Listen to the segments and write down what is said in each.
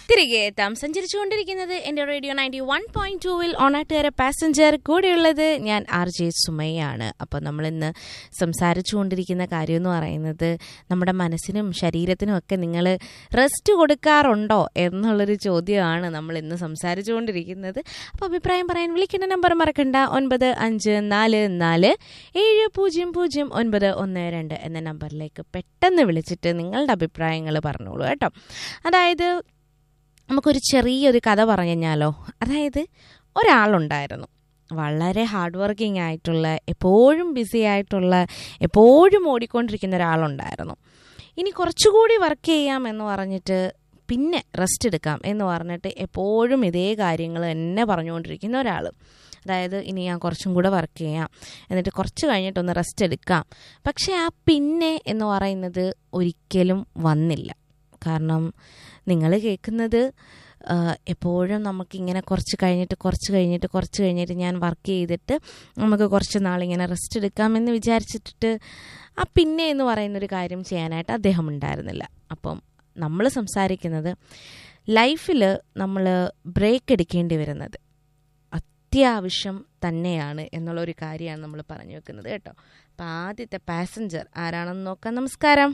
തിരികെ എത്താം സഞ്ചരിച്ചുകൊണ്ടിരിക്കുന്നത് എൻ്റെ റേഡിയോ നയൻറ്റി വൺ പോയിന്റ് ടൂവിൽ ഓണാട്ടുകാര പാസഞ്ചർ കൂടെയുള്ളത് ഞാൻ ആർ ജെ സുമയാണ് അപ്പോൾ നമ്മളിന്ന് സംസാരിച്ചുകൊണ്ടിരിക്കുന്ന കാര്യം എന്ന് പറയുന്നത് നമ്മുടെ മനസ്സിനും ശരീരത്തിനും ഒക്കെ നിങ്ങൾ റെസ്റ്റ് കൊടുക്കാറുണ്ടോ എന്നുള്ളൊരു ചോദ്യമാണ് നമ്മൾ ഇന്ന് സംസാരിച്ചുകൊണ്ടിരിക്കുന്നത് അപ്പോൾ അഭിപ്രായം പറയാൻ വിളിക്കേണ്ട നമ്പർ മറക്കണ്ട ഒൻപത് അഞ്ച് നാല് നാല് ഏഴ് പൂജ്യം പൂജ്യം ഒൻപത് ഒന്ന് രണ്ട് എന്ന നമ്പറിലേക്ക് പെട്ടെന്ന് വിളിച്ചിട്ട് നിങ്ങളുടെ അഭിപ്രായങ്ങൾ പറഞ്ഞോളൂ കേട്ടോ അതായത് നമുക്കൊരു ചെറിയൊരു കഥ പറഞ്ഞു കഴിഞ്ഞാലോ അതായത് ഒരാളുണ്ടായിരുന്നു വളരെ ഹാർഡ് വർക്കിംഗ് ആയിട്ടുള്ള എപ്പോഴും ബിസി ആയിട്ടുള്ള എപ്പോഴും ഓടിക്കൊണ്ടിരിക്കുന്ന ഒരാളുണ്ടായിരുന്നു ഇനി കുറച്ചുകൂടി വർക്ക് ചെയ്യാം എന്ന് പറഞ്ഞിട്ട് പിന്നെ റെസ്റ്റ് എടുക്കാം എന്ന് പറഞ്ഞിട്ട് എപ്പോഴും ഇതേ കാര്യങ്ങൾ തന്നെ പറഞ്ഞുകൊണ്ടിരിക്കുന്ന ഒരാൾ അതായത് ഇനി ഞാൻ കുറച്ചും കൂടെ വർക്ക് ചെയ്യാം എന്നിട്ട് കുറച്ച് കഴിഞ്ഞിട്ടൊന്ന് റെസ്റ്റ് എടുക്കാം പക്ഷേ ആ പിന്നെ എന്ന് പറയുന്നത് ഒരിക്കലും വന്നില്ല കാരണം നിങ്ങൾ കേൾക്കുന്നത് എപ്പോഴും നമുക്കിങ്ങനെ കുറച്ച് കഴിഞ്ഞിട്ട് കുറച്ച് കഴിഞ്ഞിട്ട് കുറച്ച് കഴിഞ്ഞിട്ട് ഞാൻ വർക്ക് ചെയ്തിട്ട് നമുക്ക് കുറച്ച് നാളിങ്ങനെ റെസ്റ്റ് എടുക്കാമെന്ന് വിചാരിച്ചിട്ട് ആ പിന്നെ എന്ന് പറയുന്നൊരു കാര്യം ചെയ്യാനായിട്ട് അദ്ദേഹം ഉണ്ടായിരുന്നില്ല അപ്പം നമ്മൾ സംസാരിക്കുന്നത് ലൈഫിൽ നമ്മൾ ബ്രേക്ക് എടുക്കേണ്ടി വരുന്നത് അത്യാവശ്യം തന്നെയാണ് എന്നുള്ളൊരു കാര്യമാണ് നമ്മൾ പറഞ്ഞു വെക്കുന്നത് കേട്ടോ അപ്പം ആദ്യത്തെ പാസഞ്ചർ ആരാണെന്ന് നോക്കാം നമസ്കാരം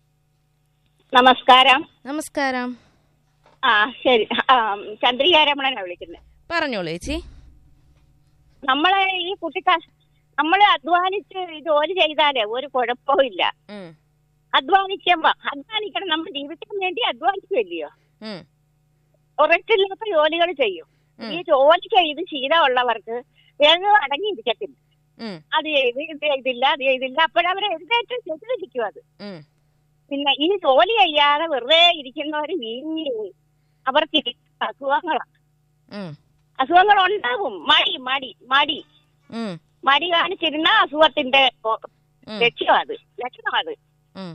നമസ്കാരം നമസ്കാരം ആ ശരി ആ, ചന്ദ്രിക രമണനാ വിളിക്കുന്നത് പറഞ്ഞോളൂ ചേച്ചി നമ്മളെ ഈ കുട്ടിക്കാ നമ്മള് അധ്വാനിച്ച് ഈ ജോലി ചെയ്താലേ ഒരു കുഴപ്പവും ഇല്ല ഉം, അധ്വാനിക്കുമ്പോ അധ്വാനിക്കണം നമ്മൾ ജീവിക്കാൻ വേണ്ടി അധ്വാനിക്കുമല്ലയോ ഉം, ഉറച്ചില്ലാത്ത ജോലികൾ ചെയ്യും ഉം. ഈ ജോലി ചെയ്ത് ശീലമുള്ളവർക്ക് വേഗം അടങ്ങിയിരിക്കത്തില്ല ഉം, അത് ചെയ്ത് ഇത് ചെയ്തില്ല അത് ചെയ്തില്ല അപ്പോഴവർ എഴുന്നേറ്റ് ചെത്തിരിക്കും അത് ഉം, പിന്നെ ഈ ജോലി ചെയ്യാതെ വെറുതെ ഇരിക്കുന്നവര് വീങ്ങി അവർക്ക് ഇരിക്കുന്ന അസുഖങ്ങളാണ് ഉം, അസുഖങ്ങൾ ഉണ്ടാകും മടി മടി മടി ഉം, മടി കാണിച്ചിരുന്ന അസുഖത്തിന്റെ ഉം, ലക്ഷ്യം അത് ലക്ഷണം അത് ഉം,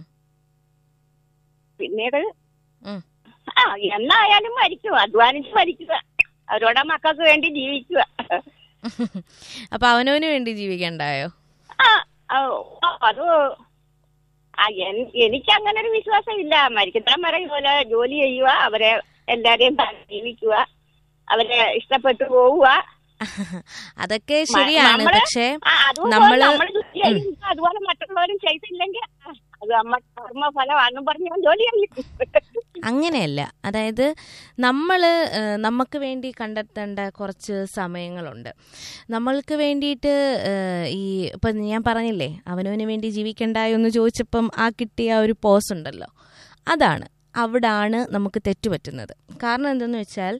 പിന്നീട് ഉം. ആ എന്നായാലും മരിക്കുക അധ്വാനിച്ച് മരിക്കുക അവരോടെ മക്കൾക്ക് വേണ്ടി ജീവിക്കുക അപ്പൊ അവനവന് വേണ്ടി ജീവിക്കണ്ടായോ ആ ഓ, അത് ആ എൻ- എനിക്ക് അങ്ങനെ ഒരു വിശ്വാസം ഇല്ല മരിക്കുന്നിടം വരെ ഇതുപോലെ ജോലി ചെയ്യുക അവരെ എല്ലാരെയും ജീവിക്കുക അവരെ ഇഷ്ടപ്പെട്ടു പോവുക അതൊക്കെ ശരിയാണ് നമ്മള് പക്ഷേ ആ, അതുപോലെ നമ്മള് നമ്മള് ജോലി ചെയ്യുന്നത് അതുപോലെ മറ്റുള്ളവരും ചെയ്തില്ലെങ്കിൽ ആ, അത് നമ്മ കർമ്മഫലമാണെന്നും പറഞ്ഞ് ഞാൻ ജോലി ചെയ്യും അങ്ങനെയല്ല അതായത് നമ്മൾ നമുക്ക് വേണ്ടി കണ്ടെത്തേണ്ട കുറച്ച് സമയങ്ങളുണ്ട് നമ്മൾക്ക് വേണ്ടിയിട്ട് ഏഹ്, ഈ ഇപ്പം ഞാൻ പറഞ്ഞില്ലേ അവനവന് വേണ്ടി ജീവിക്കണ്ടായോ എന്ന് ചോദിച്ചപ്പം ആ കിട്ടിയ ഒരു പോസ് ഉണ്ടല്ലോ അതാണ് അവിടാണ് നമുക്ക് തെറ്റുപറ്റുന്നത് കാരണം എന്തെന്ന് വെച്ചാൽ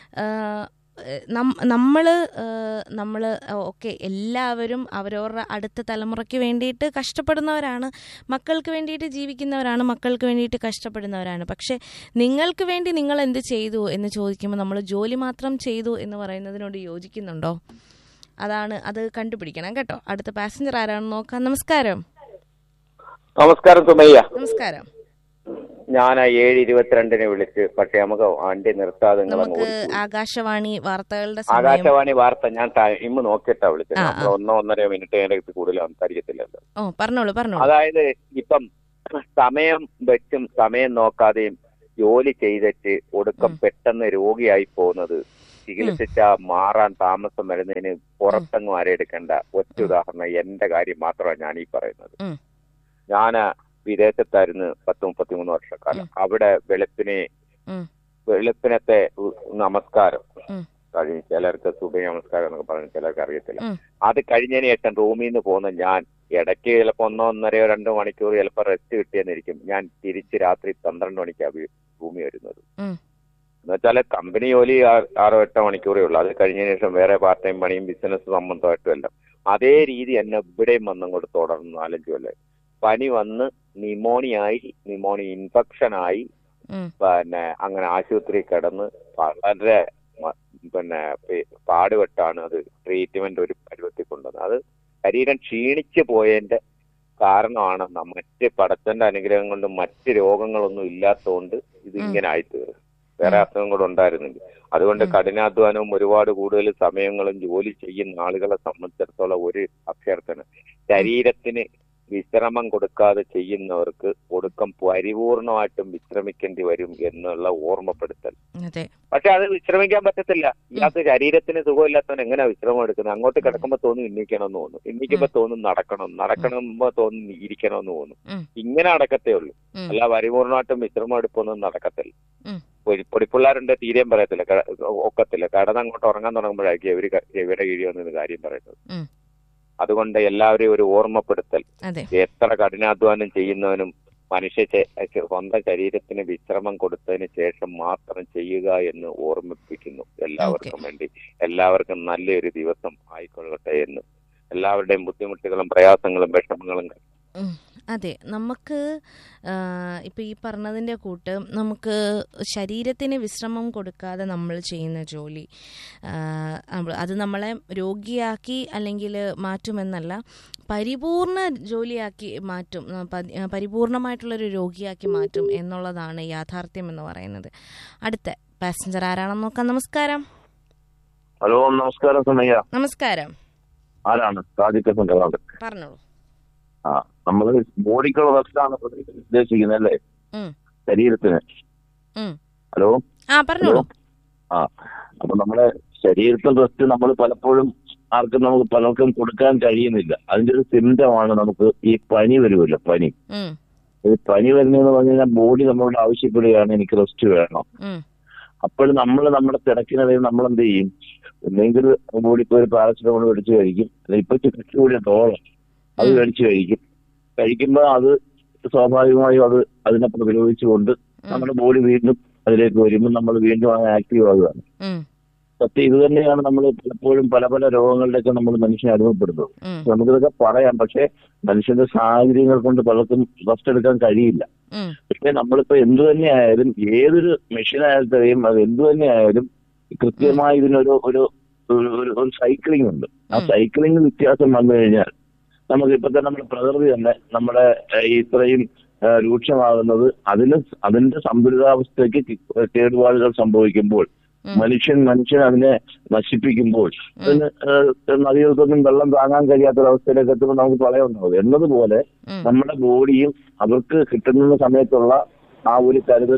നമ്മൾ നമ്മൾ ഓക്കെ എല്ലാവരും അവരവരുടെ അടുത്ത തലമുറയ്ക്ക് വേണ്ടിയിട്ട് കഷ്ടപ്പെടുന്നവരാണ് മക്കൾക്ക് വേണ്ടിയിട്ട് ജീവിക്കുന്നവരാണ് മക്കൾക്ക് വേണ്ടിയിട്ട് കഷ്ടപ്പെടുന്നവരാണ് പക്ഷേ നിങ്ങൾക്ക് വേണ്ടി നിങ്ങൾ എന്ത് ചെയ്തു എന്ന് ചോദിക്കുമ്പോൾ നമ്മൾ ജോലി മാത്രം ചെയ്തു എന്ന് പറയുന്നതിനോട് യോജിക്കുന്നുണ്ടോ അതാണ് അത് കണ്ടുപിടിക്കണം കേട്ടോ അടുത്ത പാസഞ്ചർ ആരാണെന്ന് നോക്കാം നമസ്കാരം നമസ്കാരം സുമയ്യ നമസ്കാരം ഞാൻ ഏഴ് ഇരുപത്തിരണ്ടിന് വിളിച്ച് പക്ഷെ നമുക്ക് വണ്ടി നിർത്താതെ നിങ്ങൾ അങ്ങ് നമുക്ക് ഓടിച്ചു. ആകാശവാണി വാർത്തകളുടെ സമയം ആകാശവാണി വാർത്ത ഞാൻ ടൈം നോക്കിയിട്ടാ വിളിച്ചത് ആ, ആ. നമ്മൾ ഒന്നോ ഒന്നര മിനിറ്റ് അതിനകത്ത് കൂടുതൽ സംസാരിക്കത്തില്ലല്ലോ ഓ പറഞ്ഞോളൂ പറഞ്ഞോളൂ അതായത് ഇപ്പം സമയം വെച്ചും സമയം നോക്കാതെയും ജോലി ചെയ്തിട്ട് ഒടുക്കം ഉം. പെട്ടെന്ന് രോഗിയായി പോകുന്നത് ചികിത്സിച്ചാ മാറാൻ താമസം വരുന്നതിന് പുറത്തെങ്ങും ആരെടുക്കേണ്ട ഒറ്റ ഉദാഹരണം എന്റെ കാര്യം മാത്രമാണ് ഞാൻ ഈ പറയുന്നത് ഉം. ഞാൻ വിദേശത്തായിരുന്നു പത്ത് മുപ്പത്തിമൂന്ന് വർഷക്കാലം അവിടെ വെളുപ്പിനെ ഉം. വെളുപ്പിനത്തെ ഉ- നമസ്കാരം ഉം. കഴിഞ്ഞ് ചിലർക്ക് സുബൈ നമസ്കാരം എന്നൊക്കെ പറഞ്ഞു ചിലർക്ക് അറിയത്തില്ല ഉം. അത് കഴിഞ്ഞതിന് ശേഷം റൂമിൽ നിന്ന് പോകുന്ന ഞാൻ ഇടയ്ക്ക് ചിലപ്പോ ഒന്നോ ഒന്നരയോ രണ്ടോ മണിക്കൂർ ചിലപ്പോൾ റെസ്റ്റ് കിട്ടിയെന്നിരിക്കും ഞാൻ തിരിച്ച് രാത്രി പന്ത്രണ്ട് മണിക്കാണ് റൂമിൽ വരുന്നത് ഉം. എന്നുവെച്ചാൽ കമ്പനി ജോലി ആ- ആറോ എട്ടോ മണിക്കൂറേ ഉള്ളൂ അത് കഴിഞ്ഞതിന് ശേഷം വേറെ പാർട്ട് ടൈം പണിയും ബിസിനസ് സംബന്ധമായിട്ടും എല്ലാം അതേ രീതി എന്നെ ഇവിടെയും വന്നും കൊണ്ട് തുടർന്നു നാലഞ്ചു കൊല്ലം പനി വന്ന് നിമോണിയായി നിമോണിയ ഇൻഫെക്ഷൻ ആയി ഉം. പിന്നെ അങ്ങനെ ആശുപത്രി കിടന്ന് വളരെ മ- പിന്നെ പേ- പാടുപെട്ടാണ് അത് ട്രീറ്റ്മെന്റ് ഒരു പരുവത്തിൽ കൊണ്ടുവന്നത് അത് ശരീരം ക്ഷീണിച്ചു പോയതിന്റെ കാരണമാണ് ന- മറ്റ് പടച്ചന്റെ അനുഗ്രഹം കൊണ്ട് മറ്റ് രോഗങ്ങളൊന്നും ഇല്ലാത്തതുകൊണ്ട് ഇത് ഉം. ഇങ്ങനെ ആയിത്തീർന്നു വേറെ ഉം. അസുഖം കൂടെ ഉണ്ടായിരുന്നില്ല അതുകൊണ്ട് ഉം. കഠിനാധ്വാനവും ഒരുപാട് കൂടുതൽ സമയങ്ങളും ജോലി ചെയ്യുന്ന ആളുകളെ സംബന്ധിച്ചിടത്തോളം ഒരു അഭ്യർത്ഥന ശരീരത്തിന് വിശ്രമം കൊടുക്കാതെ ചെയ്യുന്നവർക്ക് ഒടുക്കം പരിപൂർണമായിട്ടും വിശ്രമിക്കേണ്ടി വരും എന്നുള്ള ഓർമ്മപ്പെടുത്തൽ അതെ പക്ഷെ അത് വിശ്രമിക്കാൻ പറ്റത്തില്ല ഇയാൾക്ക് ശരീരത്തിന് സുഖമില്ലാത്തവൻ എങ്ങനെയാ വിശ്രമം എടുക്കുന്നത് അങ്ങോട്ട് കിടക്കുമ്പോ തോന്നും ഇന്നിക്കണമെന്ന് തോന്നും ഇന്നിക്കുമ്പോ തോന്നും നടക്കണം നടക്കണമ്പോ തോന്നും ഇരിക്കണമെന്ന് തോന്നും ഉം. ഇങ്ങനെ നടക്കത്തേ ഉള്ളൂ ഉം. അല്ല പരിപൂർണമായിട്ടും വിശ്രമം എടുപ്പൊന്നും നടക്കത്തില്ല ഉം. പൊടി- പൊടിപ്പിള്ളാരുണ്ട് തീരെയും പറയത്തില്ല ക- ഒക്കത്തില്ല കടന്ന് അങ്ങോട്ട് ഉറങ്ങാൻ തുടങ്ങുമ്പോഴായിരിക്കും ഇവര് ക- ഇവരുടെ കീഴിൽ വന്ന് കാര്യം പറയുന്നത് ഉം. അതുകൊണ്ട് എല്ലാവരെയും ഒരു ഓർമ്മപ്പെടുത്തൽ അതെ എത്ര കഠിനാധ്വാനം ചെയ്യുന്നവനും മനുഷ്യ ശ- സ്വന്തം ശരീരത്തിന് വിശ്രമം കൊടുത്തതിന് ശേഷം മാത്രം ചെയ്യുക എന്ന് ഓർമ്മിപ്പിക്കുന്നു എല്ലാവർക്കും വേണ്ടി എല്ലാവർക്കും നല്ലൊരു ദിവസം ആയിക്കൊള്ളട്ടെ എന്ന് എല്ലാവരുടെയും ബുദ്ധിമുട്ടുകളും പ്രയാസങ്ങളും വിഷമങ്ങളും ഉം. അതെ നമുക്ക് ഇപ്പം ഈ പറഞ്ഞതിൻ്റെ കൂട്ട് നമുക്ക് ശരീരത്തിന് വിശ്രമം കൊടുക്കാതെ നമ്മൾ ചെയ്യുന്ന ജോലി ആ, നമ്മള് അത് നമ്മളെ രോഗിയാക്കി അല്ലെങ്കിൽ മാറ്റുമെന്നല്ല പരിപൂർണ ജോലിയാക്കി മാറ്റും ആ, പ- ആ, പരിപൂർണമായിട്ടുള്ളൊരു രോഗിയാക്കി മാറ്റും എന്നുള്ളതാണ് യാഥാർത്ഥ്യം എന്ന് പറയുന്നത് അടുത്ത പാസഞ്ചർ ആരാണെന്ന് നോക്കാം നമസ്കാരം ഹലോ നമസ്കാരം സമയ്യ നമസ്കാരം ആരാണ് സാദിഖ് സംഘാണ് പറഞ്ഞോളൂ ആ നമ്മള് ബോഡിക്കുള്ള റെസ്റ്റാണ് ഉദ്ദേശിക്കുന്നത് അല്ലേ ഉം. ശരീരത്തിന് ഉം. ഹലോ ആ പറഞ്ഞോളൂ ആ അപ്പൊ നമ്മുടെ ശരീരത്തിൽ റെസ്റ്റ് നമ്മൾ പലപ്പോഴും ആർക്കും നമുക്ക് പലർക്കും കൊടുക്കാൻ കഴിയുന്നില്ല അതിന്റെ ഒരു സിംറ്റമാണ് നമുക്ക് ഈ പനി വരുമല്ലോ പനി ഉം, ഈ പനി വരുന്നതെന്ന് പറഞ്ഞു കഴിഞ്ഞാൽ ബോഡി നമ്മളോട് ആവശ്യപ്പെടുകയാണ് എനിക്ക് റെസ്റ്റ് വേണം ഉം, അപ്പോൾ നമ്മൾ നമ്മുടെ തിരക്കിനിടയിൽ നമ്മൾ എന്ത് ചെയ്യും എന്തെങ്കിലും ബോഡിക്ക് ഒരു പാരസിറ്റമോൾ മേടിച്ച് കഴിക്കും ഇപ്പൊ ചുറ്റി കൂടിയ തോളം അത് ഉം. മേടിച്ച് കഴിക്കും കഴിക്കുമ്പോൾ അത് സ്വാഭാവികമായും അത് അതിനെ പ്രതിരോധിച്ചുകൊണ്ട് നമ്മുടെ ബോഡി വീണ്ടും അതിലേക്ക് വരുമ്പോൾ നമ്മൾ വീണ്ടും അങ്ങനെ ആക്റ്റീവ് ആകുകയാണ് ഉം, സത്യം ഇത് തന്നെയാണ് നമ്മൾ പലപ്പോഴും പല പല രോഗങ്ങളിലേക്ക് നമ്മൾ മനുഷ്യനെ അനുഭവപ്പെടുന്നത് ഉം, നമുക്കിതൊക്കെ പറയാം പക്ഷെ മനുഷ്യന്റെ സാഹചര്യങ്ങൾ കൊണ്ട് പലർക്കും റെസ്റ്റ് എടുക്കാൻ കഴിയില്ല ഉം, പക്ഷെ നമ്മളിപ്പോ എന്തു തന്നെ ആയാലും ഏതൊരു മെഷീൻ ആയാലും അത് എന്തു തന്നെ ആയാലും കൃത്യമായി ഇതിനൊരു ഒരു ഒരു ഒരു- ഒരു സൈക്ലിംഗ് ഉണ്ട് ആ ഉം. സൈക്ലിംഗ് വ്യത്യാസം വന്നു കഴിഞ്ഞാൽ നമുക്ക് ഇപ്പൊ തന്നെ നമ്മുടെ പ്രകൃതി തന്നെ നമ്മുടെ ഏഹ്, ഈ ഇത്രയും ഏഹ്, രൂക്ഷമാകുന്നത് അതിന് അതിന്റെ സന്തുലിതാവസ്ഥയ്ക്ക് കേടുപാടുകൾ സംഭവിക്കുമ്പോൾ ഉം. മനുഷ്യൻ മനുഷ്യൻ അതിനെ നശിപ്പിക്കുമ്പോൾ അതിന് ഏഹ്, നദികൾക്കൊന്നും വെള്ളം താങ്ങാൻ കഴിയാത്തൊരവസ്ഥയിലേക്ക് എത്തുമ്പോൾ നമുക്ക് പ്രളയം ഉണ്ടാവും എന്നതുപോലെ ഉം. നമ്മുടെ ബോഡിയും അവർക്ക് കിട്ടുന്ന സമയത്തുള്ള ആ ഒരു കരുതൽ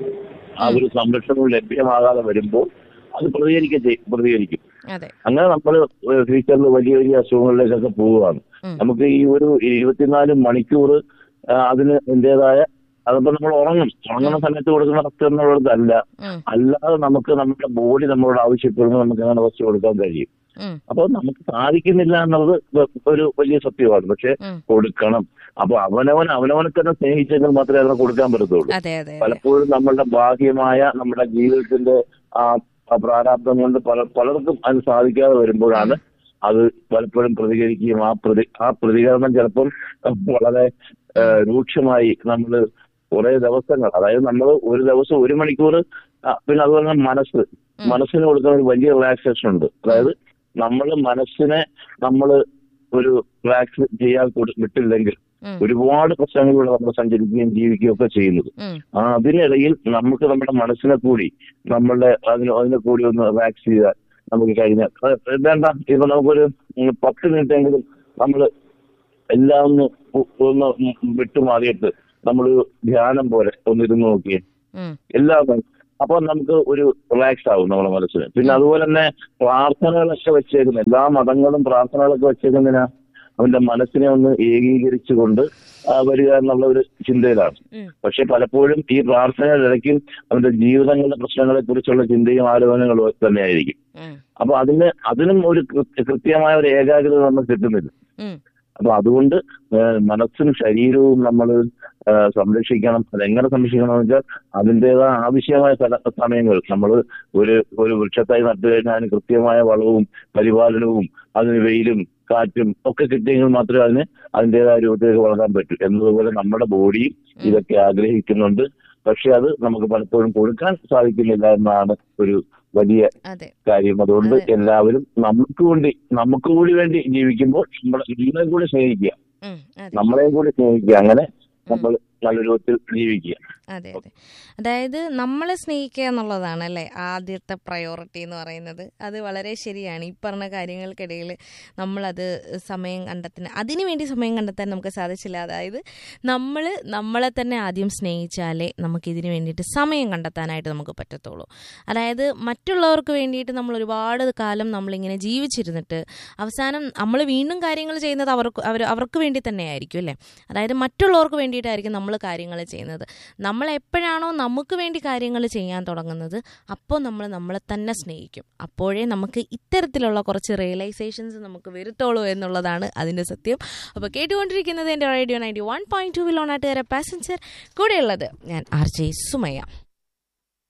ആ ഒരു സംരക്ഷണവും ലഭ്യമാകാതെ വരുമ്പോൾ അത് പ്രതികരിക്കുക ചെയ്- പ്രതികരിക്കും അതെ അങ്ങനെ നമ്മൾ ഫ്യൂച്ചറിൽ വലിയ വലിയ അസുഖങ്ങളിലേക്കൊക്കെ പോവുകയാണ് ഉം. നമുക്ക് ഈ ഒരു ഇരുപത്തിനാല് മണിക്കൂർ ആ, അതിന് എന്റേതായ അതിപ്പോ നമ്മൾ ഉറങ്ങും ഉറങ്ങുന്ന സമയത്ത് കൊടുക്കുന്ന റെസ്റ്റ് എന്നുള്ളതല്ല ഉം, അല്ലാതെ നമുക്ക് നമ്മുടെ ബോഡി നമ്മളോട് ആവശ്യപ്പെടുമ്പോൾ നമുക്ക് അങ്ങനെ റെസ്റ്റ് കൊടുക്കാൻ കഴിയും ഉം, അപ്പൊ നമുക്ക് സാധിക്കുന്നില്ല എന്നുള്ളത് ഒരു വലിയ സത്യമാണ് പക്ഷെ ഉം. കൊടുക്കണം അപ്പൊ അവനവൻ അവനവനെ തന്നെ സ്നേഹിച്ചെങ്കിൽ മാത്രമേ അതിനെ കൊടുക്കാൻ പറ്റത്തുള്ളൂ അതെ അതെ അതെ പലപ്പോഴും നമ്മളുടെ ബാഹ്യമായ നമ്മുടെ ജീവിതത്തിന്റെ ആ ആ പ്രാരാബ്ദം കൊണ്ട് പല പലർക്കും അത് സാധിക്കാതെ വരുമ്പോഴാണ് അത് പലപ്പോഴും പ്രതികരിക്കുകയും ആ പ്രതി ആ പ്രതികരണം ചിലപ്പം വളരെ ആ, രൂക്ഷമായി നമ്മൾ കുറെ ദിവസങ്ങൾ അതായത് നമ്മൾ ഒരു ദിവസം ഒരു മണിക്കൂർ ആ, പിന്നെ അതുപോലെ തന്നെ മനസ്സ് മനസ്സിന് കൊടുക്കുന്ന ഒരു വലിയ റിലാക്സേഷൻ ഉണ്ട് അതായത് നമ്മൾ മനസ്സിനെ നമ്മൾ ഒരു റിലാക്സ് ചെയ്യാൻ കൊടു- വിട്ടില്ലെങ്കിൽ ഉം, ഒരുപാട് പ്രശ്നങ്ങളിലൂടെ നമ്മൾ സഞ്ചരിക്കുകയും ജീവിക്കുകയും ഒക്കെ ചെയ്യുന്നത് ഉം, ആ അതിനിടയിൽ നമുക്ക് നമ്മുടെ മനസ്സിനെ കൂടി നമ്മളുടെ അതിന് അതിനെ കൂടി ഒന്ന് റിലാക്സ് ചെയ്താൽ നമുക്ക് കഴിഞ്ഞാൽ അത് വേണ്ട ഇപ്പൊ നമുക്കൊരു ഉം, പത്ത് മിനിറ്റ് എങ്കിലും നമ്മൾ എല്ലാം ഒന്ന് ഒ- ഒന്ന് വിട്ടുമാറിയിട്ട് നമ്മൾ ധ്യാനം പോലെ ഒന്ന് ഇരുന്ന് നോക്കിയേ ഉം, എല്ലാം അപ്പൊ നമുക്ക് ഒരു റിലാക്സ് ആവും നമ്മുടെ മനസ്സിന് പിന്നെ അതുപോലെ തന്നെ പ്രാർത്ഥനകളൊക്കെ വെച്ചേക്കുന്ന എല്ലാ മതങ്ങളും പ്രാർത്ഥനകളൊക്കെ വെച്ചേക്കുന്നതിനാ അവന്റെ മനസ്സിനെ ഒന്ന് ഏകീകരിച്ചുകൊണ്ട് ആ, വരിക എന്നുള്ള ഒരു ചിന്തയിലാണ് ഉം. പക്ഷെ പലപ്പോഴും ഈ പ്രാർത്ഥനയുടെ ഇടയ്ക്ക് അവന്റെ ജീവിതങ്ങളുടെ പ്രശ്നങ്ങളെ കുറിച്ചുള്ള ചിന്തയും ആലോചനകളും തന്നെയായിരിക്കും ഉം, അപ്പൊ അതിന് അതിനും ഒരു കൃ- കൃത്യമായ ഒരു ഏകാഗ്രത നമുക്ക് കിട്ടുന്നില്ല ഉം, അപ്പൊ അതുകൊണ്ട് ഏഹ് മനസ്സും ശരീരവും നമ്മൾ സംരക്ഷിക്കണം അതെങ്ങനെ സംരക്ഷിക്കണം എന്ന് വെച്ചാൽ അതിൻ്റെതായ ആവശ്യമായ സ്ഥല സമയങ്ങൾ നമ്മൾ ഒരു ഒരു വൃക്ഷത്തായി നട്ടു കഴിഞ്ഞാൽ അതിന് കൃത്യമായ വളവും പരിപാലനവും അതിന് വെയിലും കാറ്റും ഒക്കെ കിട്ടിയെങ്കിൽ മാത്രമേ അതിന് അതിൻ്റെതായ രൂപത്തിലേക്ക് വളരാൻ പറ്റൂ എന്നതുപോലെ നമ്മുടെ ബോഡിയും ഇതൊക്കെ ആഗ്രഹിക്കുന്നുണ്ട് പക്ഷെ അത് നമുക്ക് പലപ്പോഴും കൊടുക്കാൻ സാധിക്കുന്നില്ല എന്നാണ് ഒരു വലിയ അതെ കാര്യം അതുകൊണ്ട് അതെ. എല്ലാവരും നമുക്ക് വേണ്ടി നമുക്ക് കൂടി വേണ്ടി ജീവിക്കുമ്പോൾ നമ്മളെ നമ്മളെയും കൂടി സ്നേഹിക്കുക ഉം, അതെ നമ്മളെയും കൂടി സ്നേഹിക്കുക അങ്ങനെ നമ്മൾ നല്ല രൂപത്തിൽ ജീവിക്കുക അതെ അതെ അതായത് നമ്മളെ സ്നേഹിക്കുക എന്നുള്ളതാണ് അല്ലേ ആദ്യത്തെ പ്രയോറിറ്റി എന്ന് പറയുന്നത് അത് വളരെ ശരിയാണ് ഈ പറഞ്ഞ കാര്യങ്ങൾക്കിടയിൽ നമ്മളത് സമയം കണ്ടെത്താൻ അതിനു വേണ്ടി സമയം കണ്ടെത്താൻ നമുക്ക് സാധിച്ചില്ല അതായത് നമ്മൾ നമ്മളെ തന്നെ ആദ്യം സ്നേഹിച്ചാലേ നമുക്ക് ഇതിനു വേണ്ടിയിട്ട് സമയം കണ്ടെത്താനായിട്ട് നമുക്ക് പറ്റത്തുള്ളൂ അതായത് മറ്റുള്ളവർക്ക് വേണ്ടിയിട്ട് നമ്മൾ ഒരുപാട് കാലം നമ്മളിങ്ങനെ ജീവിച്ചിരുന്നിട്ട് അവസാനം നമ്മൾ വീണ്ടും കാര്യങ്ങൾ ചെയ്യുന്നത് അവർക്ക് അവർ അവർക്ക് വേണ്ടി തന്നെ ആയിരിക്കും അല്ലേ അതായത് മറ്റുള്ളവർക്ക് വേണ്ടിയിട്ടായിരിക്കും നമ്മൾ കാര്യങ്ങൾ ചെയ്യുന്നത് നമ്മൾ എപ്പോഴാണോ നമുക്ക് വേണ്ടി കാര്യങ്ങൾ ചെയ്യാൻ തുടങ്ങുന്നത് അപ്പോൾ നമ്മൾ നമ്മളെ തന്നെ സ്നേഹിക്കും അപ്പോഴേ നമുക്ക് ഇത്തരത്തിലുള്ള കുറച്ച് റിയലൈസേഷൻസ് നമുക്ക് വരുത്തുള്ളൂ എന്നുള്ളതാണ് അതിൻ്റെ സത്യം അപ്പോൾ കേട്ടുകൊണ്ടിരിക്കുന്നത് എൻ്റെ radio ninety one point two വിൽ ഓണാട്ടുകാരെ പാസഞ്ചർ കൂടെയുള്ളത് ഞാൻ ആർ ജെ സുമയ്യ